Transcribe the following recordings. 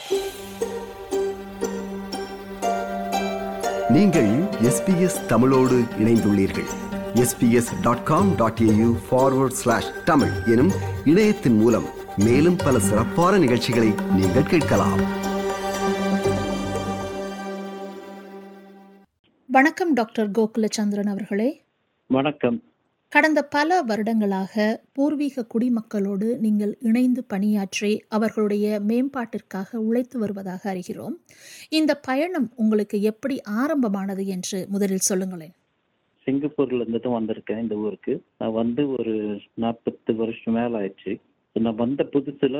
நீங்கள் எஸ்பிஎஸ் தமிழோடு இணைந்துள்ளீர்கள் SBS dot com dot AU forward slash Tamil எனும் இணையத்தின் மூலம் மேலும் பல சிறப்பான நிகழ்ச்சிகளை நீங்கள் கேட்கலாம் வணக்கம் டாக்டர் கோகுலச்சந்திரன் அவர்களே வணக்கம் கடந்த பல வருடங்களாக பூர்வீக குடிமக்களோடு நீங்கள் இணைந்து பணியாற்றி அவர்களுடைய மேம்பாட்டிற்காக உழைத்து வருவதாக அறிகிறோம் இந்த பயணம் உங்களுக்கு எப்படி ஆரம்பமானது என்று முதலில் சொல்லுங்களேன் சிங்கப்பூர்ல இருந்து தான் வந்திருக்கேன் இந்த ஊருக்கு நான் வந்து ஒரு நாற்பத்து வருஷம் மேல ஆயிடுச்சு நான் வந்த புதுசுல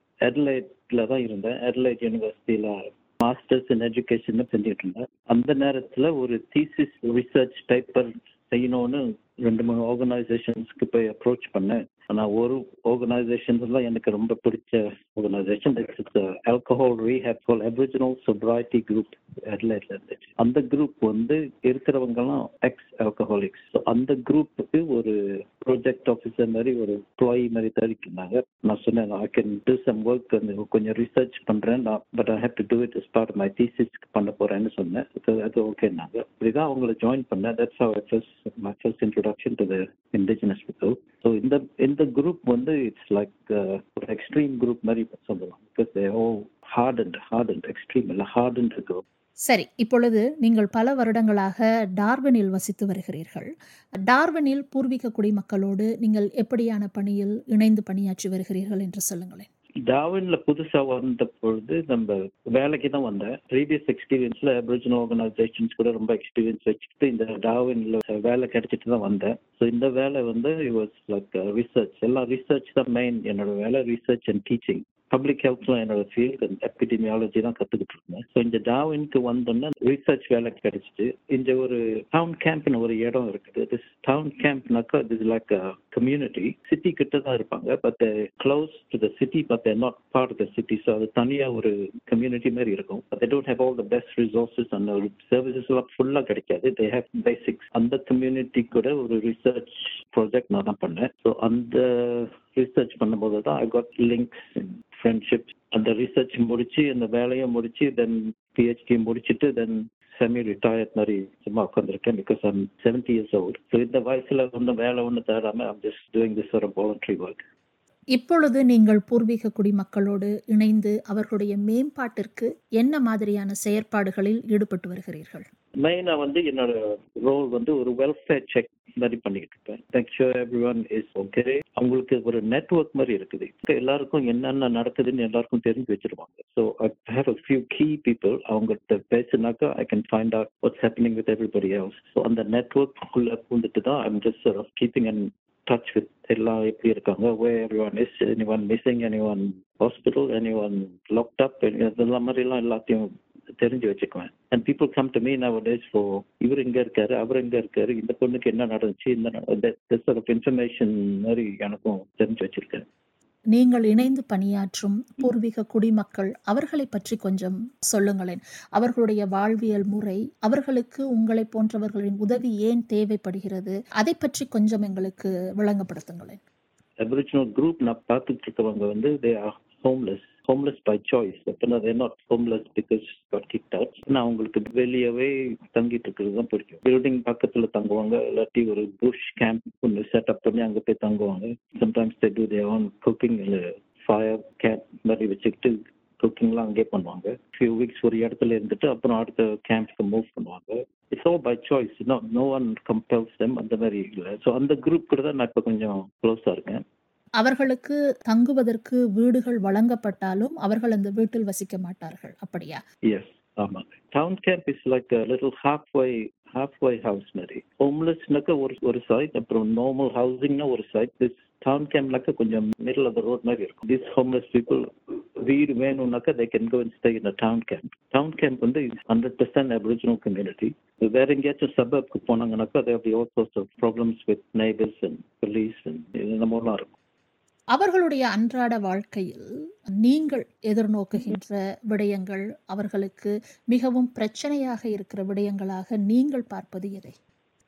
எட்லைட்ல தான் இருந்தேன் எட்லைட் யூனிவர்சிட்டியில மாஸ்டர்ஸ் இன் எஜுகேஷன் செஞ்சுட்டு இருந்தேன் அந்த நேரத்துல ஒரு தீசிஸ் ரிசர்ச் டைப்பர் செய்யணும்னு ரெண்டு மூணு ஆர்கனைசேஷன்ஸ்க்கு போய் அப்ரோச் பண்ணேன் ஆனா ஒரு ஆர்கனைசேஷன் தான் எனக்கு ரொம்ப பிடிச்ச organisation alcohol rehab for Aboriginal sobriety group எட்லைட்ல இருந்துச்சு அந்த குரூப் வந்து இருக்கிறவங்க எல்லாம் எக்ஸ் ஆல்கஹாலிக்ஸ் அந்த குரூப்புக்கு ஒரு ப்ராஜெக்ட் ஆஃபீஸர் மாதிரி ஒரு எம்ப்ளாயி மாதிரி தரிக்கிறாங்க நான் சொன்னேன் I can do some work கொஞ்சம் ரிசர்ச் பண்றேன் but I have to do it is part my தீசிஸ்க்கு பண்ண போறேன்னு சொன்னேன் அது ஓகேனாங்க இப்படிதான் அவங்கள ஜாயின் பண்ணேன் that's how first my first introduction to the indigenous people so இந்த இந்த குரூப் வந்து இட்ஸ் லைக் ஒரு எக்ஸ்ட்ரீம் குரூப் மாதிரி சொல்லலாம் because they oh hard and hard and extreme இல்லை ஹார்ட் அண்ட் குரூப் சரி இப்பொழுது நீங்கள் பல வருடங்களாக டார்வினில் வசித்து வருகிறீர்கள் டார்வினில் பூர்வீக குடிமக்களோடு நீங்கள் எப்படியான பணியில் இணைந்து பணியாற்றி வருகிறீர்கள் என்று சொல்லுங்களேன் டாவின்ல புதுசா வந்த பொழுது நம்ம வேலைக்கு தான் வந்தேன் ப்ரீவியஸ் எக்ஸ்பீரியன்ஸ்ல அபிரிஜினல் ஆர்கனைசேஷன்ஸ் கூட ரொம்ப எக்ஸ்பீரியன்ஸ் வச்சுக்கிட்டு இந்த டாவின்ல வேலை கிடைச்சிட்டு தான் வந்தேன் ஸோ இந்த வேலை வந்து வாஸ் லைக் ரிசர்ச் எல்லாம் ரிசர்ச் தான் மெயின் என்னோட வேலை ரிசர்ச் அண்ட் டீச்சிங் பப்ளிக் ஹெல்த்ல என்னோட ஃபீல்ட் எபிடமியாலஜி தான் கத்துக்கிட்டு இருந்தேன் ஸோ இந்த டாவினுக்கு வந்தோன்னா ரிசர்ச் வேலை கிடைச்சிட்டு இந்த ஒரு டவுன் கேம்ப்னு ஒரு இடம் இருக்குது திஸ் டவுன் கேம்ப்னாக்கா இது லைக் கம்யூனிட்டி சிட்டி கிட்ட தான் இருப்பாங்க but close to the city but not part of the city so அது தனியாக ஒரு கம்யூனிட்டி மாதிரி இருக்கும் they don't have all the best resources அந்த சர்வீசஸ் எல்லாம் ஃபுல்லாக கிடைக்காது தே ஹேவ் பேசிக்ஸ் அந்த கம்யூனிட்டி கூட ஒரு ரிசர்ச் ப்ராஜெக்ட் நான் தான் பண்ணேன் ஸோ அந்த ரிசர்ச் பண்ணும்போது தான் ஐ காட் லிங்க்ஸ் ஃப்ரெண்ட்ஷிப் அந்த ரிசர்ச் முடிச்சு அந்த வேலையை முடிச்சு தென் பிஹெச்டி முடிச்சுட்டு தென் செமி ரிட்டையர்ட் மாதிரி சும்மா உட்காந்துருக்கேன் because I'm seventy years old so இந்த வயசுல ஒன்றும் வேலை ஒன்றும் தேடாம ஐம் ஜஸ்ட் டூயிங் திஸ் ஒரு வாலண்டரி ஒர்க் இப்பொழுது நீங்கள் பூர்வீக குடிமக்களோடு இணைந்து அவர்களுடைய மேம்பாட்டிற்கு என்ன மாதிரியான செயற்பாடுகளில் ஈடுபட்டு வருகிறீர்கள் மெயினா வந்து என்னோட ரோல் வந்து ஒரு வெல்ஃபேர் செக் மாதிரி பண்ணிக்கிட்டு இருப்பேன் make sure everyone is okay அவங்களுக்கு ஒரு நெட்ஒர்க் மாதிரி இருக்குது எல்லாருக்கும் என்னென்ன நடக்குதுன்னு எல்லாருக்கும் தெரிஞ்சு வச்சிருவாங்க so I have a few key people அவங்ககிட்ட பேசினாக்கா I can find out what's happening with everybody house so அந்த நெட்ஒர்க்குள்ள பூந்துட்டு தான் I'm just keeping and touch with எல்லாம் எப்படி இருக்காங்க way everyone is anyone missing anyone hospital anyone locked up இதெல்லாம் மாதிரிலாம் எல்லாத்தையும் தெரிஞ்சு வச்சுக்குவேன் and people come to me nowadays for இவர் எங்க இருக்காரு அவர் எங்க இருக்காரு இந்த பொண்ணுக்கு என்ன நடந்துச்சு இந்த இன்ஃபர்மேஷன் மாதிரி எனக்கும் தெரிஞ்சு வச்சிருக்கேன் நீங்கள் இணைந்து பணியாற்றும் பூர்வீக குடிமக்கள் அவர்களை பற்றி கொஞ்சம் சொல்லுங்களேன் அவர்களுடைய வாழ்வியல் முறை அவர்களுக்கு உங்களை போன்றவர்களின் உதவி ஏன் தேவைப்படுகிறது அதை பற்றி கொஞ்சம் எங்களுக்கு விளங்கப்படுத்துங்களேன் அபிரிஜினல் குரூப் நான் பார்த்துட்டு இருக்கவங்க வந்து they are homeless homeless by choice அப்படின்னா they're not homeless because got kicked out நான் அவங்களுக்கு வெளியவே தங்கிட்டு இருக்கிறது தான் பிடிக்கும் பில்டிங் பக்கத்துல தங்குவாங்க இல்லாட்டி ஒரு புஷ் கேம்ப் ஒன்று செட்டப் பண்ணி அங்கே போய் தங்குவாங்க sometimes they do they on cooking fire camp மாதிரி வச்சுக்கிட்டு குக்கிங்லாம் அங்கேயே பண்ணுவாங்க ஃபியூ வீக்ஸ் ஒரு இடத்துல இருந்துட்டு அப்புறம் அடுத்த கேம்ப்க்கு மூவ் பண்ணுவாங்க it's all by choice no no one compels them அந்த மாதிரி இல்லை ஸோ அந்த குரூப் கூட தான் நான் இப்போ கொஞ்சம் க்ளோஸாக இருக்கேன் அவர்களுக்கு தங்குவதற்கு வீடுகள் வழங்கப்பட்டாலும் அவர்கள் அந்த வீட்டில் வசிக்க மாட்டார்கள் அப்படியா எஸ் ஆமாங்க town camp is like little halfway halfway house மாதிரி ஹோம்லெஸ்னாக்க ஒரு ஒரு சைட் அப்புறம் நார்மல் ஹவுசிங்னா ஒரு சைட் திஸ் டவுன் கேம்ப்னாக்க கொஞ்சம் மிடில் ஆஃப் த ரோட் மாதிரி இருக்கும் திஸ் ஹோம்லெஸ் பீப்புள் வீடு வேணும்னாக்கா they can go and stay in town camp town camp வந்து ஹண்ட்ரட் பர்சன்ட் அபிரிஜினல் கம்யூனிட்டி வேற எங்கேயாச்சும் சபப்க்கு போனாங்கன்னாக்கா அதே அப்படி all source of problems with neighbours and police அண்ட் இந்த மாதிரிலாம் இருக்கும் அவர்களுடைய அன்றாட வாழ்க்கையில் நீங்கள் எதிர்நோக்குகின்ற விடயங்கள் அவர்களுக்கு மிகவும் பிரச்சனையாக இருக்கிற விடயங்களாக நீங்கள் பார்ப்பது எதை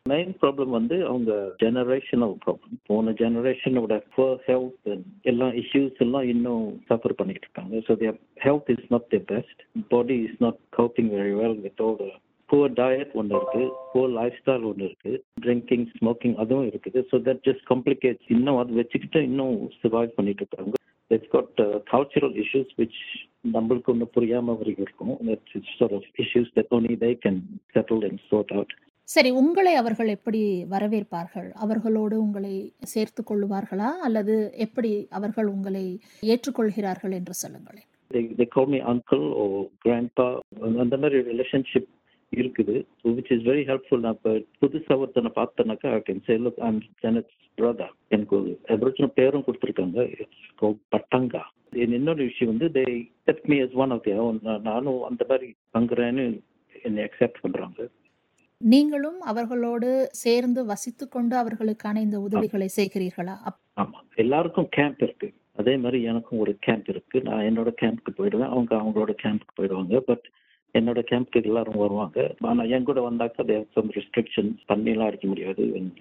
மெயின் ப்ராப்ளம் வந்து அவங்க ஜெனரேஷனல் ப்ராப்ளம் போன ஜெனரேஷனோட ஹெல்த் எல்லா இஷ்யூஸ் எல்லாம் இன்னும் சஃபர் பண்ணிட்டு இருக்காங்க so their health is not the best body is not coping very well with all poor diet ஒன்று இருக்கு புவர் லைஃப் ஸ்டைல் ஒன்று இருக்கு ட்ரிங்கிங் ஸ்மோக்கிங் அதுவும் இருக்குது ஸோ தட் ஜஸ்ட் காம்ப்ளிகேட்ஸ் இன்னும் அது வச்சுக்கிட்டு இன்னும் சர்வைவ் பண்ணிட்டு இருக்காங்க it's got cultural issues which நம்மளுக்கு ஒன்று புரியாமல் வரைக்கும் இருக்கும் sort of issues that only they can settle and sort out சரி உங்களை அவர்கள் எப்படி வரவேற்பார்கள் அவர்களோடு உங்களை சேர்த்து கொள்ளுவார்களா அல்லது எப்படி அவர்கள் உங்களை ஏற்றுக்கொள்கிறார்கள் என்று சொல்லுங்களேன் they, they call me uncle or grandpa அந்த மாதிரி ரிலேஷன்ஷிப் இருக்குது விச் இஸ் வெரி ஹெல்ப்ஃபுல் நான் இப்போ புதுசாக ஒருத்தனை பார்த்தேனாக்கா I can say look I'm Janet's brother எனக்கு ஒரு அபிரிஜினல் பேரும் கொடுத்துருக்காங்க இட்ஸ் பட்டங்கா இன்னொரு விஷயம் வந்து they set me as one of the நானும் அந்த மாதிரி பங்குறேன்னு என்னை அக்செப்ட் பண்ணுறாங்க நீங்களும் அவர்களோடு சேர்ந்து வசித்துக் கொண்டு அவர்களுக்கான இந்த உதவிகளை செய்கிறீர்களா அப்- ஆமா எல்லாருக்கும் கேம்ப் இருக்கு அதே மாதிரி எனக்கும் ஒரு கேம்ப் இருக்கு நான் என்னோட கேம்ப்க்கு போயிடுவேன் அவங்க அவங்களோட கேம்ப்க்கு போயிடுவாங்க பட் என்னோட கேம்ப்க்கு எல்லாரும் வருவாங்க ஆனா என் கூட வந்தாக்கா தேர் சம் ரெஸ்ட்ரிக்ஷன்ஸ் பண்ணிலாம் அடிக்க முடியாது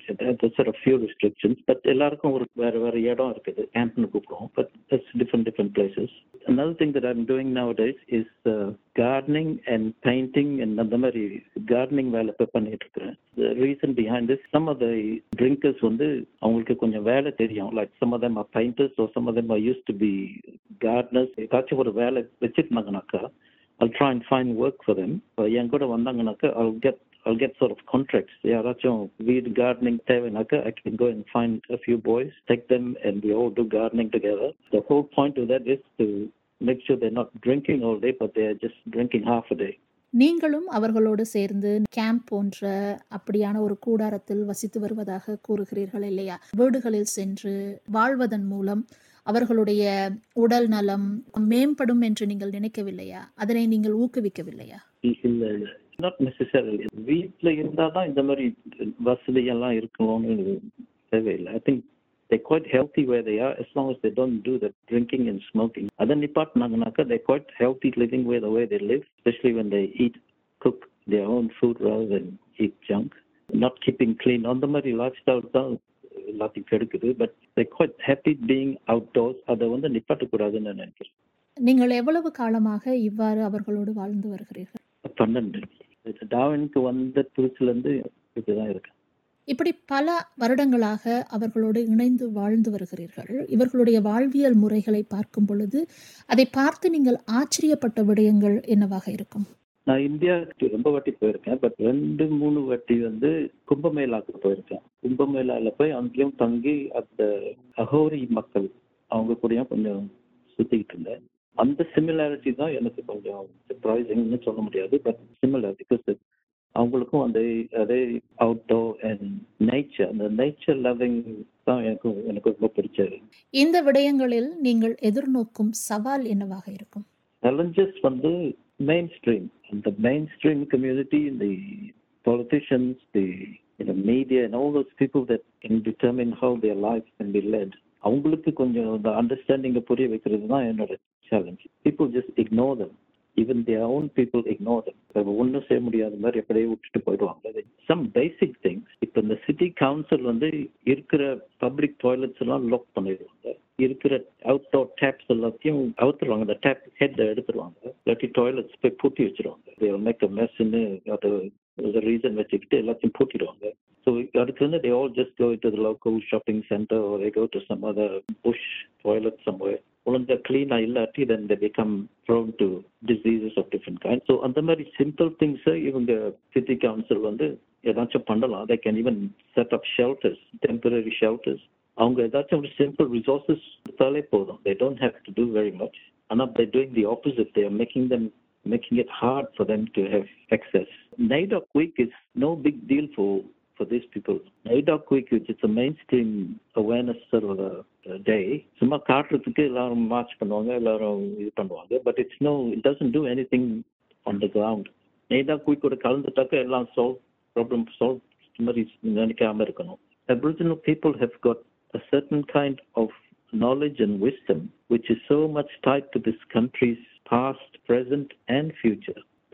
ஃபியூ ரெஸ்ட்ரிக்ஷன்ஸ் பட் எல்லாருக்கும் ஒரு வேற வேற இடம் இருக்குது கேம்ப்னு கூப்பிடுவோம் but it's different different places another thing that I'm doing nowadays is uh, gardening and painting and அந்த மாதிரி gardening வேலை இப்போ பண்ணிட்டு இருக்கிறேன் the reason behind this some of the drinkers வந்து அவங்களுக்கு கொஞ்சம் வேலை தெரியும் like some of them are painters or some of them are used to be gardeners ஏதாச்சும் ஒரு வேலை வச்சிருந்தாங்கனாக்கா I'll try and find work for them இப்போ என் கூட வந்தாங்கனாக்கா I'll get I'll get sort of contracts. யாராச்சும் வீடு gardening தேவைனாக்கா I can go and find a few boys, take them and we all do gardening together. The whole point of that is to make sure they're not drinking all day, but they're just drinking half a day. நீங்களும் அவர்களோடு சேர்ந்து camp போன்ற அப்படியான ஒரு கூடாரத்தில் வசித்து வருவதாக கூறுகிறீர்கள் இல்லையா வீடுகளில் சென்று வாழ்வதன் மூலம் அவர்களுடைய உடல் நலம் மேம்படும் என்று நீங்கள் நினைக்கவில்லையா அதனை நீங்கள் ஊக்குவிக்கவில்லையா இல்ல இல்ல நாட் நெசசரி வீட்டில் இருந்தால் தான் இந்த மாதிரி வசதியெல்லாம் இருக்கணும்னு தேவையில்லை I think they quite healthy where they are as long as they don't do the drinking and smoking. Other நிப்பாட்டினாங்கனாக்கா they quite healthy living way the way they live, especially when they eat, cook their own food rather than eat junk. Not keeping clean. அந்த மாதிரி life lifestyle தான் எல்லாத்தையும் கெடுக்குது but they quite happy being outdoors. அதை வந்து நிப்பாட்டக்கூடாதுன்னு நான் நினைக்கிறேன் நீங்கள் எவ்வளவு காலமாக இவ்வாறு அவர்களோடு வாழ்ந்து வருகிறீர்கள் பன்னெண்டு டாவினுக்கு வந்த புதுசுல இருந்து இப்படிதான் இருக்கு இப்படி பல வருடங்களாக அவர்களோடு இணைந்து வாழ்ந்து வருகிறீர்கள் இவர்களுடைய வாழ்வியல் முறைகளை பார்க்கும் பொழுது அதை பார்த்து நீங்கள் ஆச்சரியப்பட்ட விடயங்கள் என்னவாக இருக்கும் நான் இந்தியாவுக்கு ரொம்ப வாட்டி போயிருக்கேன் பட் ரெண்டு மூணு வாட்டி வந்து கும்பமேளாக்கு போயிருக்கேன் கும்பமேளால போய் அங்கேயும் தங்கி அந்த அகோரி மக்கள் அவங்க கூடயும் கொஞ்சம் சுத்திக்கிட்டு இருந்தேன் அந்த சிமிலாரிட்டி தான் எனக்கு கொஞ்சம் சர்ப்ரைசிங்னு சொல்ல முடியாது பட் சிமிலர் பிகாஸ் அவங்களுக்கும் அந்த அதே அவுட்டோர் அண்ட் நேச்சர் அந்த நேச்சர் லவ்விங் தான் எனக்கு எனக்கு ரொம்ப பிடிச்சது இந்த விடயங்களில் நீங்கள் எதிர்நோக்கும் சவால் என்னவாக இருக்கும் challenges வந்து main stream and the mainstream community the politicians the you know, media and all those people that can determine how their life can be led அவங்களுக்கு கொஞ்சம் அந்த அண்டர்ஸ்டாண்டிங்கை புரிய வைக்கிறது தான் என்னோட challenge people just ignore them even their own people ignore them ஒன்றும் செய்ய முடியாத மாதிரி அப்படியே விட்டுட்டு போயிடுவாங்க சம் பேசிக் திங்ஸ் இப்போ இந்த சிட்டி கவுன்சில் வந்து இருக்கிற பப்ளிக் டாய்லெட்ஸ் எல்லாம் லாக் பண்ணிடுவாங்க இருக்கிற அவுட்டோர் டேப்ஸ் எல்லாத்தையும் அவுத்துருவாங்க அந்த டேப் ஹெட் எடுத்துருவாங்க இல்லாட்டி டாய்லெட்ஸ் போய் பூட்டி வச்சிருவாங்க மேக் அ மெஸ்ன்னு அது ரீசன் வச்சுக்கிட்டு எல்லாத்தையும் பூட்டிடுவாங்க ஸோ அடுத்து வந்து they all just go into the local shopping center or they go to some other bush toilet somewhere ஒழுங்கா clean-ஆ இல்லாட்டி then they become prone to diseases of different kinds. So அந்த மாதிரி simple திங்ஸை இவங்க சிட்டி கவுன்சில் வந்து ஏதாச்சும் பண்ணலாம் they can even set up shelters temporary shelters அவங்க ஏதாச்சும் ஒரு சிம்பிள் ரிசோர்சஸ் கொடுத்தாலே போதும் they don't have to do very much ஆனால் they're doing the opposite they are making them making it hard for them to have access. NIDOC week is no big deal for for these people. NIDOC week, which is a mainstream awareness sort of a, a day, சும்மா காட்டுறதுக்கு எல்லாரும் March பண்ணுவாங்க எல்லாரும் இது பண்ணுவாங்க but it's no it doesn't do anything on the ground NAIDOC வீக்கோட கலந்துட்டாக்க எல்லாம் சால்வ் ப்ராப்ளம் சால்வ் மாதிரி நினைக்காம இருக்கணும் Aboriginal people have got a certain kind of knowledge and wisdom which is so much tied to this country's past, present, and future.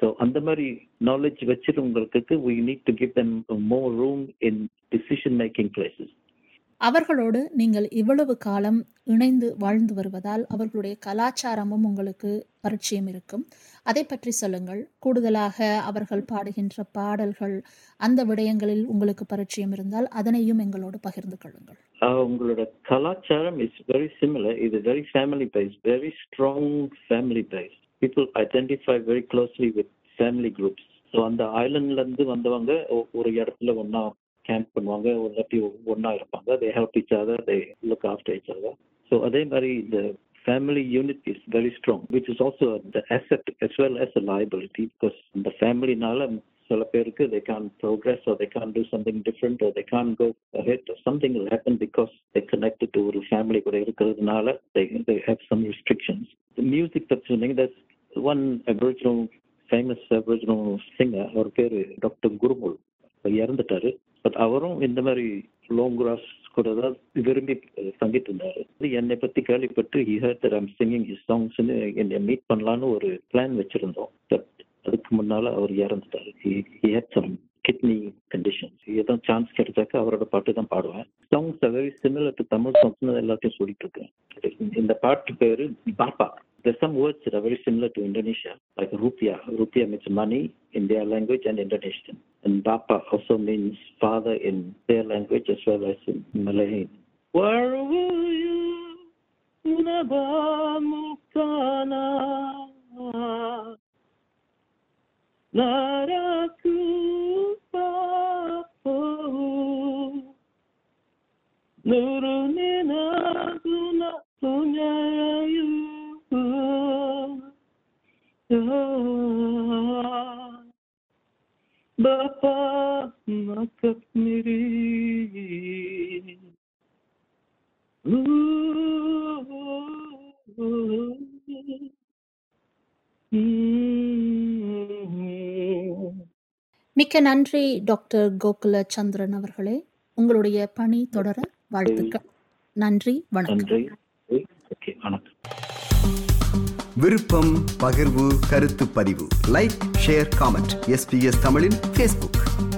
So அந்த மாதிரி knowledge வச்சிருவங்களுக்கு we need to give them more room in decision making places அவர்களோடு நீங்கள் இவ்வளவு காலம் இணைந்து வாழ்ந்து வருவதால் அவர்களுடைய கலாச்சாரமும் உங்களுக்கு பரிச்சயம் இருக்கும் அதை பற்றி சொல்லுங்கள் கூடுதலாக அவர்கள் பாடுகின்ற பாடல்கள் அந்த விடயங்களில் உங்களுக்கு பரிச்சயம் இருந்தால் அதனையும் எங்களோடு பகிர்ந்து கொள்ளுங்கள் ஆஹ் உங்களோட கலாச்சாரம் இஸ் வெரி சிமிலர் இது very family base very strong family base people identify very closely with family groups so அந்த ஐலண்ட்ல இருந்து வந்தவங்க ஒ- ஒரு இடத்துல ஒண்ணா கேம்ப் பண்ணுவாங்க இல்லாட்டி ஒண்ணா இருப்பாங்க they help each other they look after each other so அதே மாதிரி இந்த family unit is very strong which is also the asset as well as a liability because இந்த ஃபேமிலினால சில பேருக்கு they can't progress or they can't do something different or they can't go ahead or something will happen because they connected to ஒரு family கூட இருக்கிறதுனால they, they have some restrictions the music பற்றி சொன்னீங்க that's one aboriginal famous aboriginal singer அவர் பேரு doctor குருமுல் அவர் இறந்துட்டாரு but அவரும் இந்த மாதிரி லாங் கிராஸ் கூட தான் விரும்பி தங்கிட்டு இருந்தாரு என்னை பத்தி கேள்விப்பட்டு he heard that I'm singing his songs னு என்னை மீட் பண்ணலான்னு ஒரு பிளான் வச்சிருந்தோம் பட் அதுக்கு முன்னால அவர் இறந்துட்டாரு he, he had some kidney conditions ஏதோ சான்ஸ் கிடைச்சாக்க அவரோட பாட்டு தான் பாடுவேன் songs very similar to Tamil songs எல்லாத்தையும் சொல்லிட்டு இருக்கேன் இந்த பாட்டு பேரு பாப்பா There's some words that are very similar to Indonesia, like rupiah. Rupiah means money in their language and Indonesian. And bapa also means father in their language as well as in Malay. Waruyu unabamukana naraku papo nurunina guna punyayu Bapa makat miri மிக்க நன்றி doctor Gokula சந்திரன் அவர்களே உங்களுடைய பணி தொடர வாழ்த்துக்கள் நன்றி வணக்கம் நன்றி ஓகே வணக்கம் விருப்பம் பகிர்வு கருத்து பதிவு லைக் ஷேர் காமெண்ட் எஸ்பிஎஸ் தமிழின் ஃபேஸ்புக்